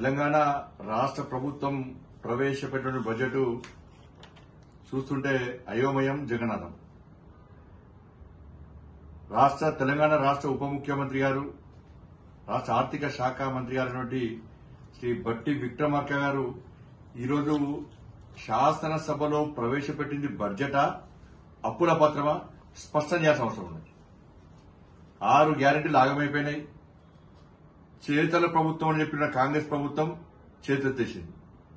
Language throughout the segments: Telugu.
తెలంగాణ రాష్ట్ర ప్రభుత్వం ప్రవేశపెట్టిన బడ్జెట్ చూస్తుంటే అయోమయం జగన్నాథం రాష్ట్ర తెలంగాణ రాష్ట్ర ఉప ముఖ్యమంత్రి గారు రాష్ట్ర ఆర్థిక శాఖ మంత్రి గారైనటువంటి శ్రీ బట్టి విక్రమార్క గారు ఈరోజు శాసనసభలో ప్రవేశపెట్టింది బడ్జెటా అప్పుల పత్రమా స్పష్టం చేయాల్సిన అవసరం ఉంది ఆరు గ్యారెంటీలు ఆగమైపోయినాయి చేతల ప్రభుత్వం అని చెప్పిన కాంగ్రెస్ ప్రభుత్వం చేతెత్తేసింది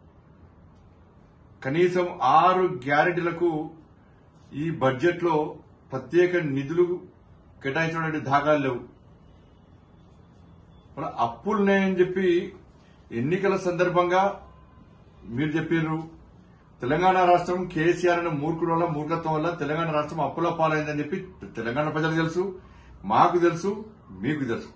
కనీసం ఆరు గ్యారెంటీలకు ఈ బడ్జెట్ లో ప్రత్యేక నిధులు కేటాయించినటువంటి దాఖలు లేవు మన అప్పులున్నాయని చెప్పి ఎన్నికల సందర్భంగా మీరు చెప్పారు తెలంగాణ రాష్ట్రం కేసీఆర్ అనే మూర్ఖుల వల్ల మూర్ఖత్వం వల్ల తెలంగాణ రాష్ట్రం అప్పుల పాలైందని చెప్పి తెలంగాణ ప్రజలకు తెలుసు మాకు తెలుసు మీకు తెలుసు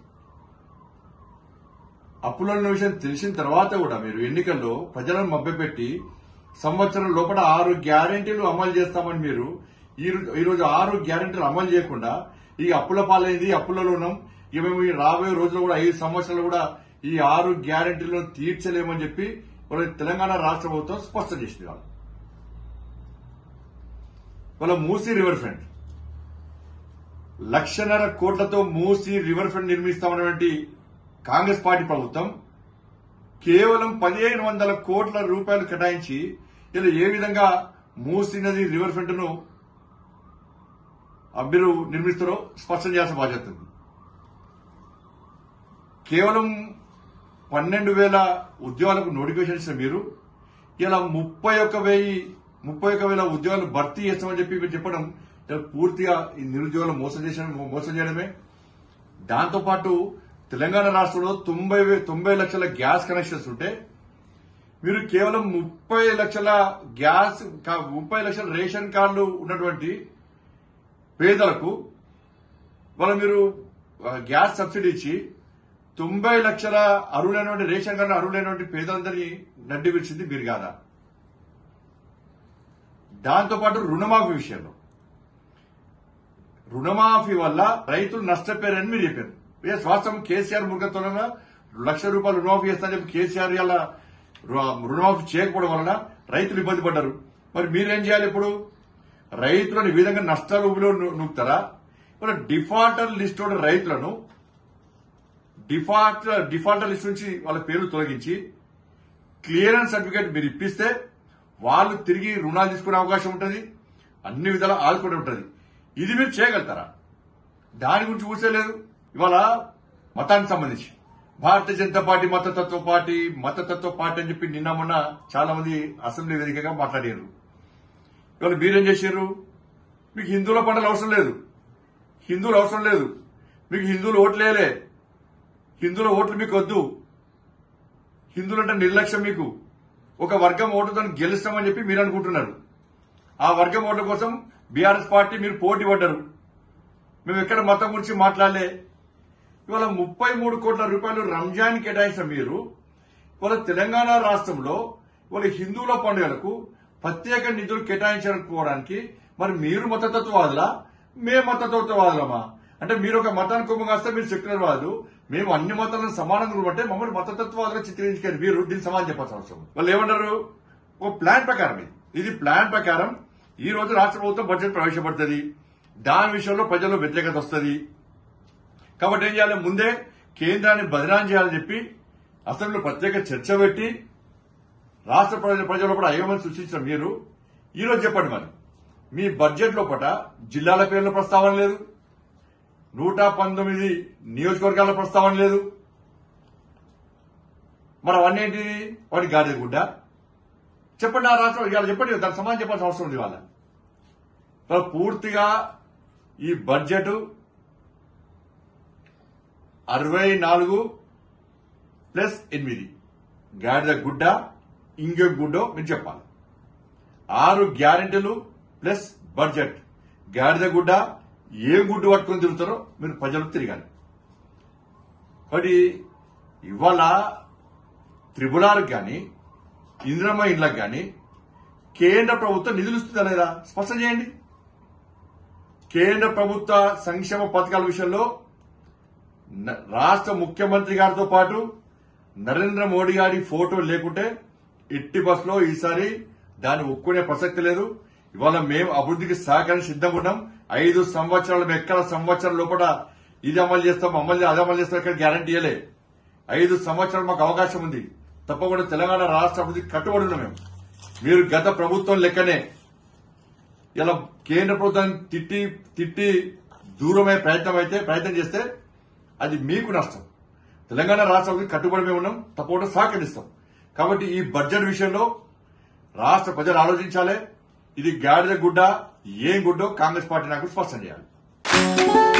అప్పుల విషయం తెలిసిన తర్వాత కూడా మీరు ఎన్నికల్లో ప్రజలను మభ్యపెట్టి సంవత్సరం లోపల ఆరు గ్యారెంటీలు అమలు చేస్తామని మీరు ఈ రోజు- ఈ రోజు ఆరు గ్యారెంటీలు అమలు చేయకుండా ఈ అప్పుల పాలైంది అప్పులలో ఉన్నాం ఇక మేము ఈ రాబోయే రోజుల్లో కూడా ఐదు సంవత్సరాలు కూడా ఈ ఆరు గ్యారెంటీలను తీర్చలేమని చెప్పి వాళ్ళ తెలంగాణ రాష్ట్ర ప్రభుత్వం స్పష్టం చేసింది వాళ్ళు వాళ్ళ మూసీ రివర్ ఫ్రంట్ లక్షన్నర కోట్లతో మూసి రివర్ ఫ్రంట్ నిర్మిస్తామన్నటువంటి కాంగ్రెస్ పార్టీ ప్రభుత్వం కేవలం పదిహేను వందల కోట్ల రూపాయలు కేటాయించి ఇలా ఏ విధంగా మూసీ నది రివర్ ఫ్రంట్ ను మీరు నిర్మిస్తారో స్పష్టం చేయాల్సిన బాధ్యత ఉంది కేవలం పన్నెండు వేల ఉద్యోగాలకు నోటిఫికేషన్ ఇచ్చిన మీరు ఇలా ముప్పై ఒక్క వెయ్యి ముప్పై ఒక్క వేల ఉద్యోగాలు భర్తీ చేస్తామని చెప్పి మీరు చెప్పడం ఇలా పూర్తిగా ఈ నిరుద్యోగులు మోసం చేసిన మోసం చేయడమే దాంతోపాటు తెలంగాణ రాష్ట్రంలో తొంభై వే- తొంభై లక్షల గ్యాస్ కనెక్షన్స్ ఉంటే మీరు కేవలం ముప్పై లక్షల గ్యాస్ కా- ముప్పై లక్షల రేషన్ కార్డులు ఉన్నటువంటి పేదలకు వాళ్ళ మీరు ఆ, గ్యాస్ సబ్సిడీ ఇచ్చి తొంభై లక్షల అరువులైనటువంటి రేషన్ కార్డు అరువులైనటువంటి పేదలందరినీ నడ్డి విడిచింది మీరు కాదా దాంతోపాటు రుణమాఫీ విషయంలో రుణమాఫీ వల్ల రైతులు నష్టపోయారని మీరు చెప్పారు ఏ స్వాస్థ్యం కేసీఆర్ ముఖత్వంగా లక్ష రూపాయలు రుణమాఫీ చేస్తానని చెప్పి కేసీఆర్ ఇలా రుణమాఫీ చేయకపోవడం వలన రైతులు ఇబ్బంది పడ్డారు మరి మీరేం చేయాలి ఇప్పుడు రైతులను ఈ విధంగా నష్టాలు ఊబిలో ను- నూపుతారా మరి డిఫాల్టర్ లిస్ట్ ఉన్న రైతులను డిఫాల్ట్ డిఫాల్టర్ లిస్ట్ నుంచి వాళ్ళ పేర్లు తొలగించి క్లియరెన్స్ సర్టిఫికేట్ మీరు ఇప్పిస్తే వాళ్ళు తిరిగి రుణాలు తీసుకునే అవకాశం ఉంటుంది అన్ని విధాలా ఆదుకుని ఉంటుంది ఇది మీరు చేయగలుగుతారా దాని గురించి ఊసేలేదు ఇవాళ మతానికి సంబంధించి భారతీయ జనతా పార్టీ మతతత్వ పార్టీ మతతత్వ పార్టీ అని చెప్పి నిన్న మొన్న చాలా మంది అసెంబ్లీ వేదికగా మాట్లాడారు ఇవాళ మీరేం చేశారు మీకు హిందువుల పంటలు అవసరం లేదు హిందువులు అవసరం లేదు మీకు హిందువులు ఓట్లేలే హిందువుల ఓట్లు మీకు వద్దు హిందువులు అంటే నిర్లక్ష్యం మీకు ఒక వర్గం ఓటుతో గెలుస్తామని చెప్పి మీరు అనుకుంటున్నారు ఆ వర్గం ఓట్ల కోసం బీఆర్ఎస్ పార్టీ మీరు పోటీ పడ్డారు మేము ఎక్కడ మతం గురించి మాట్లాడలే ఇవాళ ముప్పై మూడు కోట్ల రూపాయలు రంజాన్ కేటాయించిన మీరు ఇవాళ తెలంగాణ రాష్ట్రంలో ఇవాళ హిందువుల పండుగలకు ప్రత్యేక నిధులు కేటాయించుకోవడానికి మరి మీరు మతతత్వవాదులా మేము మతతత్వవాదులమా అంటే మీరు ఒక మతానికి కొమ్ము కాస్తే మీరు సెక్యులర్వాదు మేము అన్ని మతాలను సమానంగా ఉండబట్టే మమ్మల్ని మతతత్వాలుగా చిత్రించుకొని మీరు దీనికి సమాధానం చెప్పాల్సిన అవసరం ఉంది. వాళ్ళు ఏమన్నారు ఒక ప్లాన్ ప్రకారం ఇది ఇది ప్లాన్ ప్రకారం ఈ రోజు రాష్ట్ర ప్రభుత్వం బడ్జెట్ ప్రవేశపెడుతుంది దాని విషయంలో ప్రజల్లో వ్యతిరేకత వస్తుంది కాబట్టి ఏం చేయాలి ముందే కేంద్రాన్ని బదిలాం చేయాలని చెప్పి అసెంబ్లీలో ప్రత్యేక చర్చ పెట్టి రాష్ట్ర ప్రజల ప్రజల కూడా అయోమని సృష్టించిన మీరు ఈ రోజు చెప్పండి మరి మీ బడ్జెట్ లోపల జిల్లాల పేర్ల ప్రస్తావన లేదు నూట పంతొమ్మిది నియోజకవర్గాల ప్రస్తావన లేదు మరి అవన్నీ ఏంటి వాటి గాడి గుడ్డ చెప్పండి ఆ రాష్ట్రం ఇవాళ చెప్పండి దానికి సమాధానం చెప్పాల్సిన అవసరం ఉంది వాళ్ళ ఇవాళ పూర్తిగా ఈ బడ్జెట్ అరవై నాలుగు ప్లస్ ఎనిమిది గాడిద గుడ్డ ఇంకొక గుడ్డో మీరు చెప్పాలి ఆరు గ్యారెంటీలు ప్లస్ బడ్జెట్ గాడిద గుడ్డ ఏ గుడ్డు పట్టుకొని తిరుగుతారో మీరు ప్రజలు తిరగాలి కాబట్టి ఇవాళ త్రిపులాలకు కానీ ఇంద్రమ్మ ఇండ్లకు కానీ కేంద్ర ప్రభుత్వం నిధులు ఇస్తుందా లేదా స్పష్టం చేయండి కేంద్ర ప్రభుత్వ సంక్షేమ పథకాల విషయంలో న- రాష్ట్ర ముఖ్యమంత్రి గారితో పాటు నరేంద్ర మోడీ గారి ఫోటో లేకుంటే ఎట్టి బస్సులో ఈసారి దాన్ని ఒప్పుకునే ప్రసక్తి లేదు ఇవాళ మేము అభివృద్ధికి సహకరించి సిద్ధంగా ఉన్నాం ఐదు సంవత్సరాలు మేము ఎక్కడ సంవత్సరం లోపల ఇది అమలు చేస్తాం అమలు అది అమలు చేస్తాం ఇక్కడ గ్యారంటీ ఇవ్వలే ఐదు సంవత్సరాలు మాకు అవకాశం ఉంది తప్పకుండా తెలంగాణ రాష్ట్ర అభివృద్ధికి కట్టుబడి ఉన్నాం మేము మీరు గత ప్రభుత్వం లెక్కనే ఇలా కేంద్ర ప్రభుత్వం తిట్టి తిట్టి దూరమయ్యే ప్రయత్నం అయితే ప్రయత్నం చేస్తే అది మీకు నష్టం తెలంగాణ రాష్ట్ర అభివృద్ధికి కట్టుబడి మేము ఉన్నాం తప్పకుండా సహకరిస్తాం కాబట్టి ఈ బడ్జెట్ విషయంలో రాష్ట్ర ప్రజలు ఆలోచించాలి ఇది గాడిద గుడ్డ ఏం గుడ్డో కాంగ్రెస్ పార్టీ నాకు స్పష్టం చేయాలి